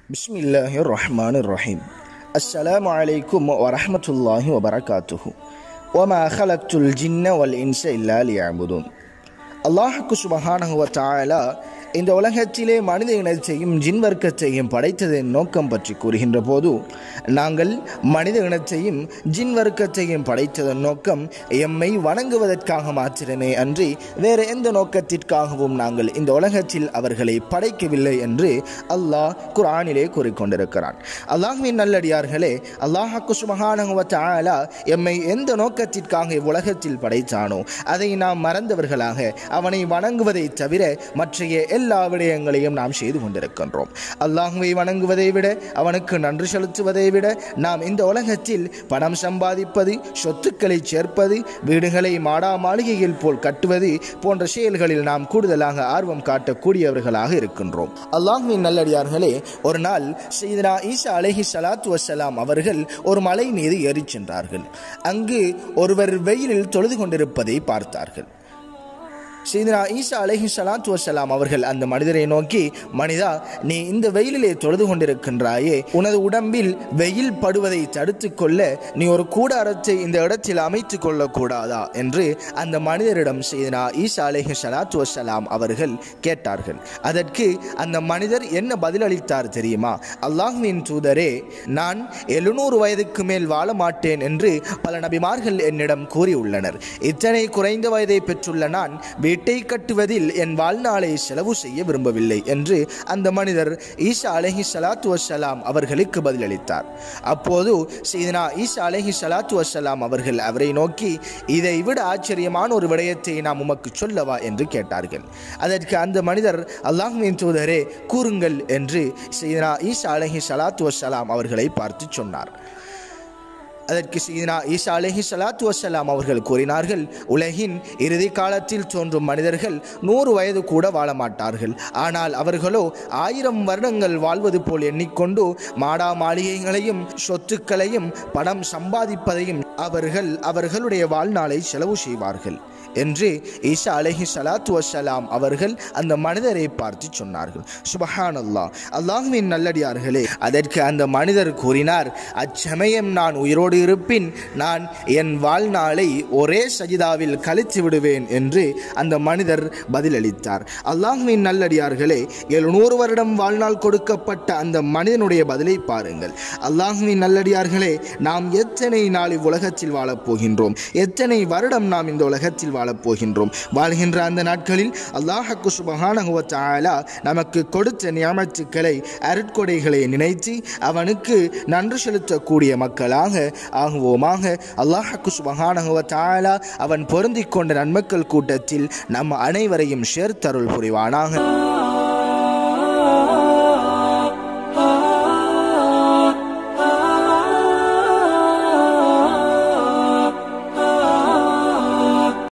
بسم الله الرحمن الرحيم السلام عليكم ورحمة الله وبركاته وما خلقت الجن والإنس إلا ليعبدون அல்லாஹுக்கு சுபஹானஹு வ தஆலா இந்த உலகத்திலே மனித இனத்தையும் ஜின் வர்க்கத்தையும் படைத்ததன் நோக்கம் பற்றி கூறுகின்ற போது நாங்கள் மனித இனத்தையும் ஜின் வர்க்கத்தையும் படைத்ததன் நோக்கம் எம்மை வணங்குவதற்காக மாத்திரமே அன்றி வேறு எந்த நோக்கத்திற்காகவும் நாங்கள் இந்த உலகத்தில் அவர்களை படைக்கவில்லை என்று அல்லாஹ் குர்ஆனிலே கூறிக்கொண்டிருக்கிறான் அல்லாஹ்வின் நல்லடியார்களே அல்லாஹுக்கு சுபஹானஹு வ தஆலா எம்மை எந்த நோக்கத்திற்காக இவ்வுலகத்தில் படைத்தானோ அதை நாம் மறந்தவர்களாக அவனை வணங்குவதை தவிர மற்றைய எல்லா விடயங்களையும் நாம் செய்து கொண்டிருக்கின்றோம் அல்லாஹுவை வணங்குவதை விட அவனுக்கு நன்றி செலுத்துவதை விட நாம் இந்த உலகத்தில் பணம் சம்பாதிப்பது சொத்துக்களை சேர்ப்பது வீடுகளை மாடா மாளிகையில் போல் கட்டுவது போன்ற செயல்களில் நாம் கூடுதலாக ஆர்வம் காட்டக்கூடியவர்களாக இருக்கின்றோம் அல்லாஹுவின் நல்லடியார்களே ஒரு நாள் செய்தனா ஈசா அலைஹி சலாத்து வசலாம் அவர்கள் ஒரு மலை மீது ஏறிச் சென்றார்கள் அங்கு ஒருவர் வெயிலில் தொழுது கொண்டிருப்பதை பார்த்தார்கள் சீதனா ஈசா அலைஹி சலாத்து வசலாம் அவர்கள் அந்த மனிதரை நோக்கி மனிதா நீ இந்த வெயிலிலே தொழுது கொண்டிருக்கின்றாயே உனது உடம்பில் வெயில் படுவதை தடுத்து கொள்ள நீ ஒரு கூடாரத்தை இந்த இடத்தில் அமைத்து கொள்ளக்கூடாதா என்று அந்த மனிதரிடம் சீதனா ஈசா அலைஹி சலாத்து வசலாம் அவர்கள் கேட்டார்கள் அதற்கு அந்த மனிதர் என்ன பதிலளித்தார் தெரியுமா அல்லாஹ்வின் தூதரே நான் எழுநூறு வயதுக்கு மேல் வாழ மாட்டேன் என்று பல நபிமார்கள் என்னிடம் கூறியுள்ளனர் இத்தனை குறைந்த வயதை பெற்றுள்ள நான் வீட்டை கட்டுவதில் என் வாழ்நாளை செலவு செய்ய விரும்பவில்லை என்று அந்த மனிதர் ஈசா அலஹி சலாத்து வசலாம் அவர்களுக்கு பதிலளித்தார் அப்போது சீதனா ஈசா அலஹி சலாத்து வசலாம் அவர்கள் அவரை நோக்கி இதை விட ஆச்சரியமான ஒரு விடயத்தை நாம் உமக்கு சொல்லவா என்று கேட்டார்கள் அதற்கு அந்த மனிதர் அல்லாஹ்வின் தூதரே கூறுங்கள் என்று சீதனா ஈசா அலஹி சலாத்து வசலாம் அவர்களை பார்த்து சொன்னார் அதற்கு சீதனா ஈசா அலஹி சலாத்து வசலாம் அவர்கள் கூறினார்கள் உலகின் இறுதி காலத்தில் தோன்றும் மனிதர்கள் நூறு வயது கூட வாழ மாட்டார்கள் ஆனால் அவர்களோ ஆயிரம் வருடங்கள் வாழ்வது போல் எண்ணிக்கொண்டு மாடா மாளிகைகளையும் சொத்துக்களையும் பணம் சம்பாதிப்பதையும் அவர்கள் அவர்களுடைய வாழ்நாளை செலவு செய்வார்கள் என்று ஈசா அலஹி சலாத்து வசலாம் அவர்கள் அந்த மனிதரை பார்த்து சொன்னார்கள் சுபஹான் அல்லாஹ் அல்லாஹுவின் நல்லடியார்களே அதற்கு அந்த மனிதர் கூறினார் அச்சமயம் நான் உயிரோடு இருப்பின் நான் என் வாழ்நாளை ஒரே சஜிதாவில் கழித்து விடுவேன் என்று அந்த மனிதர் பதிலளித்தார் அல்லாஹுவின் நல்லடியார்களே எழுநூறு வருடம் வாழ்நாள் கொடுக்கப்பட்ட அந்த மனிதனுடைய பதிலை பாருங்கள் அல்லாஹுவின் நல்லடியார்களே நாம் எத்தனை நாள் இவ்வுலகத்தில் வாழப் போகின்றோம் எத்தனை வருடம் நாம் இந்த உலகத்தில் வாழப் போகின்றோம் வாழ்கின்ற அந்த நாட்களில் அல்லாஹக்கு சுபஹானஹுவ தஆலா நமக்கு கொடுத்த நியமத்துக்களை அருட்கொடைகளை நினைத்து அவனுக்கு நன்றி செலுத்தக்கூடிய மக்களாக ஆகுவோமாக அல்லாஹக்கு சுபஹானஹுவ தஆலா அவன் பொருந்திக் கொண்ட நன்மக்கள் கூட்டத்தில் நம் அனைவரையும் சேர்த்தருள் புரிவானாக